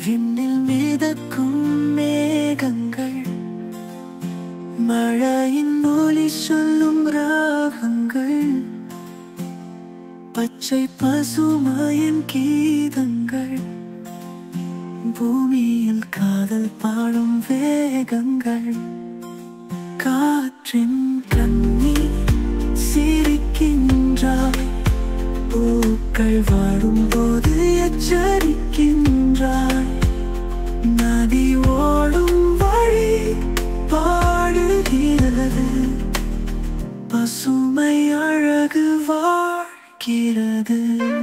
விண்ணில் மிதக்கும் மேகங்கள் மழையின் ஒலி சொல்லும் ராகங்கள் பச்சை பசுமையின் கீதங்கள் பூமியில் காதல் பாடும் வேகங்கள் காற்றின் கண்ணி சிரிக்கின்றாய் பூக்கள் வாடும்போது எச்சரிக்கின்றாய் நதி ஓடும் வழி பாடுகிறது பசுமை அழகு வாழ்கிறது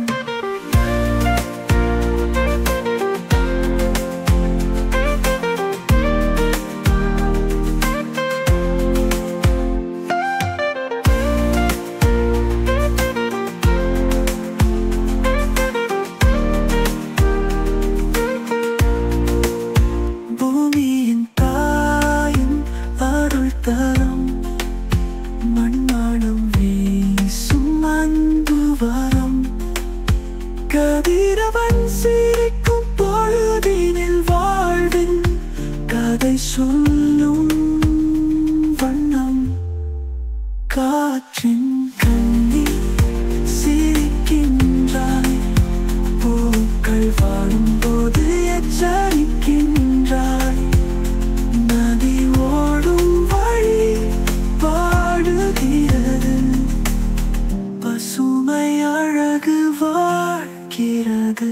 பூமியின் தாயும் அருள் தரும் மண்மணம் வீசும் அன்பு வரம் கதிரவன் சிரிக்கும் பொழுதினில் வாழ்வின் கதை சொல்லும் வண்ணம் காற்றின் கண்ணி சிரிக்கின்றாய் பூக்கள் வாழும்போது எச்சரிக்கின்றாய் நதி ஓடும் வழி பாடுகிறது பசுமை அழகு வாழ்கிறது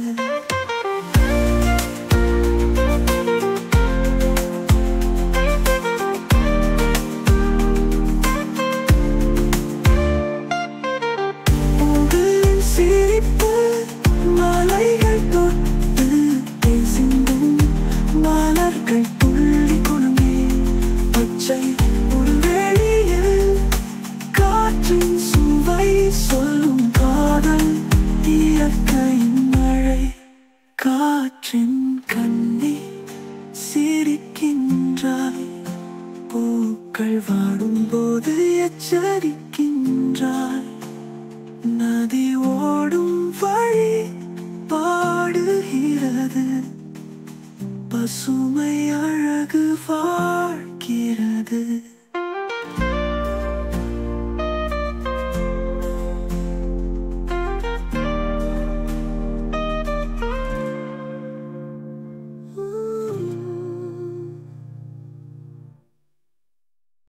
உங்களின் சிரிப்பு மலைகள் தொட்டு பேசிந்தும் மலர்கள் துள்ளி குலுங்கி பச்சை புல்வெளியில் காற்றின் சுவை சொல்லும் காதல் இயற்கையின் மழை காற்றின் கண்ணி சிரிக்கின்றாய் பூக்கள் வாடும்போது எச்சரிக்கின்றாய் நதி ஓடும் வழி பாடுகிறது பசுமை அழகு வாழ்கிறது